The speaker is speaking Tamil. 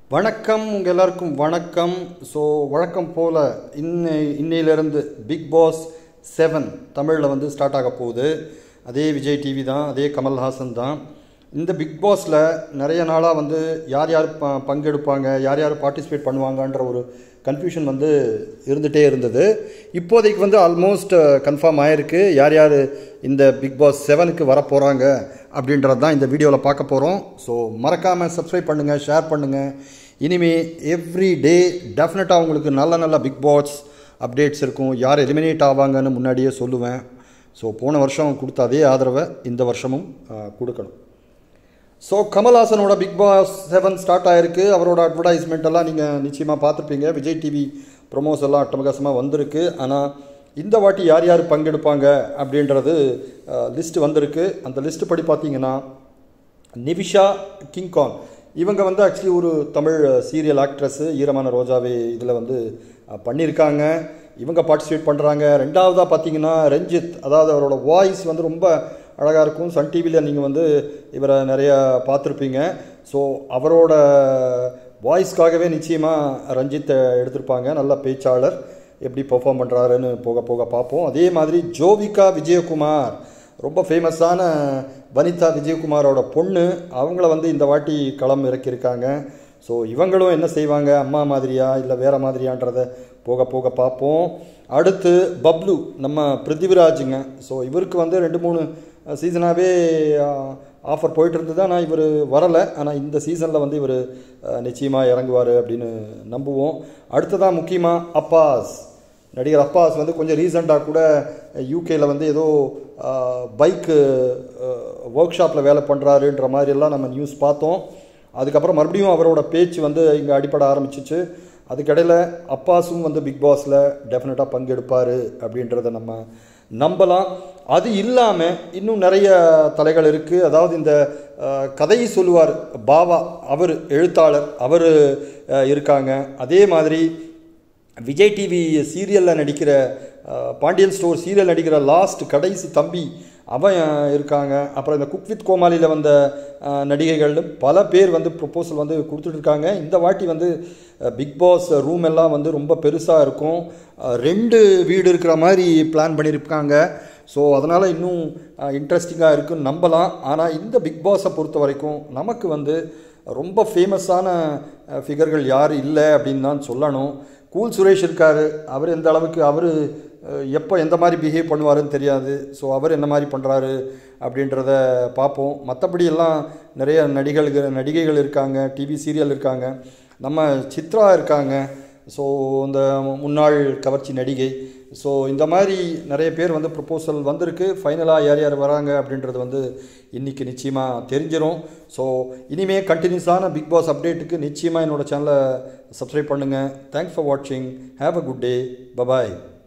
வணக்கம் உங்கள் எல்லாருக்கும் வணக்கம் ஸோ வழக்கம் போல் இன்னை இன்னையிலேருந்து பிக் பாஸ் செவன் தமிழில் வந்து ஸ்டார்ட் ஆக போகுது அதே விஜய் டிவி தான் அதே கமல்ஹாசன் தான் இந்த பிக் பாஸில் நிறைய நாளாக வந்து யார் யார் ப பங்கெடுப்பாங்க யார் யார் பார்ட்டிசிபேட் பண்ணுவாங்கன்ற ஒரு கன்ஃபியூஷன் வந்து இருந்துகிட்டே இருந்தது இப்போதைக்கு வந்து ஆல்மோஸ்ட் கன்ஃபார்ம் ஆயிருக்கு யார் யார் இந்த பிக் பாஸ் செவனுக்கு வர போகிறாங்க அப்படின்றது தான் இந்த வீடியோவில் பார்க்க போகிறோம் ஸோ மறக்காமல் சப்ஸ்கிரைப் பண்ணுங்கள் ஷேர் பண்ணுங்கள் இனிமே எவ்ரி டே டெஃபினட்டாக உங்களுக்கு நல்ல நல்ல பிக் பாஸ் அப்டேட்ஸ் இருக்கும் யார் எலிமினேட் ஆவாங்கன்னு முன்னாடியே சொல்லுவேன் ஸோ போன வருஷம் கொடுத்த அதே ஆதரவை இந்த வருஷமும் ஆ, கொடுக்கணும் ஸோ கமல்ஹாசனோட பிக் பாஸ் செவன் ஸ்டார்ட் ஆயிருக்கு அவரோட அட்வர்டைஸ்மெண்ட் எல்லாம் நீங்கள் நிச்சயமாக பார்த்துருப்பீங்க விஜய் டிவி ப்ரொமோஸ் எல்லாம் அட்டமகாசமாக வந்திருக்கு ஆனால் இந்த வாட்டி யார் யார் பங்கெடுப்பாங்க அப்படின்றது லிஸ்ட் வந்திருக்கு அந்த லிஸ்ட் படி பார்த்தீங்கன்னா நிவிஷா கிங்கான் இவங்க வந்து ஆக்சுவலி ஒரு தமிழ் சீரியல் ஆக்ட்ரஸ்ஸு ஈரமான ரோஜாவே இதில் வந்து அஹ், பண்ணியிருக்காங்க இவங்க பார்ட்டிசிபேட் பண்ணுறாங்க ரெண்டாவதாக பார்த்தீங்கன்னா ரஞ்சித் அதாவது அவரோட வாய்ஸ் வந்து ரொம்ப அழகாக இருக்கும் சன் டிவியில் நீங்கள் வந்து இவரை நிறைய பார்த்துருப்பீங்க ஸோ அவரோட வாய்ஸ்க்காகவே நிச்சயமாக ரஞ்சித்தை எடுத்திருப்பாங்க நல்ல பேச்சாளர் எப்படி பெர்ஃபார்ம் பண்ணுறாருன்னு போக போக பார்ப்போம் அதே மாதிரி ஜோவிகா விஜயகுமார் ரொம்ப ஃபேமஸான வனிதா விஜயகுமாரோட பொண்ணு அவங்கள வந்து இந்த வாட்டி களம் இறக்கியிருக்காங்க ஸோ இவங்களும் என்ன செய்வாங்க அம்மா மாதிரியா இல்லை வேற மாதிரியான்றதை போக போக பார்ப்போம் அடுத்து பப்ளு நம்ம பிருத்திவிராஜுங்க ஸோ இவருக்கு வந்து ரெண்டு மூணு சீசனாகவே ஆஃபர் போயிட்டு இருந்தது ஆனால் இவர் வரலை ஆனால் இந்த சீசனில் வந்து இவர் நிச்சயமாக இறங்குவார் அப்படின்னு நம்புவோம் அடுத்ததான் முக்கியமாக அப்பாஸ் நடிகர் அப்பாஸ் வந்து கொஞ்சம் ரீசெண்டாக கூட யூகேயில் வந்து ஏதோ பைக்கு ஒர்க் ஷாப்பில் வேலை பண்ணுறாருன்ற மாதிரியெல்லாம் நம்ம நியூஸ் பார்த்தோம் அதுக்கப்புறம் மறுபடியும் அவரோட பேச்சு வந்து இங்கே அடிப்பட ஆரம்பிச்சிச்சு அதுக்கடையில் அப்பாஸும் வந்து பிக் பாஸில் டெஃபினட்டாக பங்கெடுப்பார் அப்படின்றத நம்ம நம்பலாம் அது இல்லாமல் இன்னும் நிறைய தலைகள் இருக்குது அதாவது இந்த அஹ், கதையை சொல்லுவார் பாவா அவர் எழுத்தாளர் அவர் இருக்காங்க அதே மாதிரி விஜய் டிவி சீரியலில் நடிக்கிற அஹ், பாண்டியன் ஸ்டோர் சீரியல் நடிக்கிற லாஸ்ட் கடைசி தம்பி அவன் அஹ், இருக்காங்க அப்புறம் இந்த குக் வித் கோமாளியில் வந்த அஹ், நடிகைகள் பல பேர் வந்து ப்ரொப்போசல் வந்து கொடுத்துட்டு இருக்காங்க இந்த வாட்டி வந்து பிக் பாஸ் ரூம் எல்லாம் வந்து ரொம்ப பெருசாக இருக்கும் அஹ், ரெண்டு வீடு இருக்கிற மாதிரி பிளான் பண்ணியிருக்காங்க ஸோ அதனால் இன்னும் இன்ட்ரெஸ்டிங்காக இருக்குன்னு நம்பலாம் ஆனால் இந்த பிக் பாஸை பொறுத்த வரைக்கும் நமக்கு வந்து ரொம்ப ஃபேமஸான ஃபிகர்கள் யார் இல்லை அப்படின்னு தான் சொல்லணும் கூல் சுரேஷ் இருக்கார் அவர் எந்த அளவுக்கு அவர் எப்போ எந்த மாதிரி பிஹேவ் பண்ணுவாருன்னு தெரியாது ஸோ அவர் என்ன மாதிரி பண்ணுறாரு அப்படின்றத பார்ப்போம் மற்றபடி எல்லாம் நிறைய நடிகர்கள் நடிகைகள் இருக்காங்க டிவி சீரியல் இருக்காங்க நம்ம சித்ரா இருக்காங்க ஸோ இந்த முன்னாள் கவர்ச்சி நடிகை ஸோ இந்த மாதிரி நிறைய பேர் வந்து ப்ரொப்போசல் வந்திருக்கு ஃபைனலாக யார் யார் வராங்க அப்படின்றது வந்து இன்றைக்கி நிச்சயமாக தெரிஞ்சிடும் ஸோ இனிமே கண்டினியூஸான பிக் பாஸ் அப்டேட்டுக்கு நிச்சயமாக என்னோட சேனலை சப்ஸ்கிரைப் பண்ணுங்கள் தேங்க்ஸ் ஃபார் வாட்சிங் have a good day bye bye